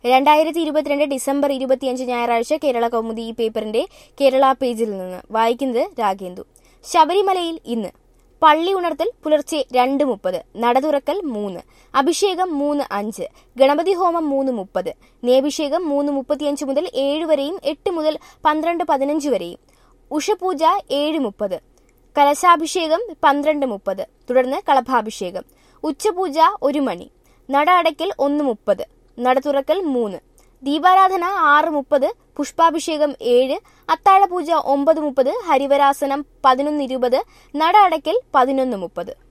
രണ്ടായിരത്തി ഇരുപത്തിരണ്ട് ഡിസംബർ ഇരുപത്തിയഞ്ച് ഞായറാഴ്ച കേരള കൗമുദി ഈ പേപ്പറിന്റെ കേരള പേജിൽ നിന്ന് വായിക്കുന്നത് രാഗേന്ദു ശബരിമലയിൽ ഇന്ന് പള്ളി ഉണർത്തൽ പുലർച്ചെ രണ്ട് മുപ്പത് നട തുറക്കൽ മൂന്ന് അഭിഷേകം മൂന്ന് അഞ്ച് ഗണപതി ഹോമം മൂന്ന് മുപ്പത് നേഭിഷേകം മൂന്ന് മുപ്പത്തിയഞ്ച് മുതൽ ഏഴ് വരെയും എട്ട് മുതൽ പന്ത്രണ്ട് പതിനഞ്ച് വരെയും ഉഷപൂജ ഏഴ് മുപ്പത് കലശാഭിഷേകം പന്ത്രണ്ട് മുപ്പത് തുടർന്ന് കളഭാഭിഷേകം ഉച്ചപൂജ ഒരു മണി നട അടയ്ക്കൽ ഒന്ന് മുപ്പത് നട തുറക്കൽ മൂന്ന് ദീപാരാധന ആറ് മുപ്പത് പുഷ്പാഭിഷേകം ഏഴ് അത്താഴപൂജ ഒമ്പത് മുപ്പത് ഹരിവരാസനം പതിനൊന്ന് ഇരുപത് നട അടയ്ക്കൽ പതിനൊന്ന് മുപ്പത്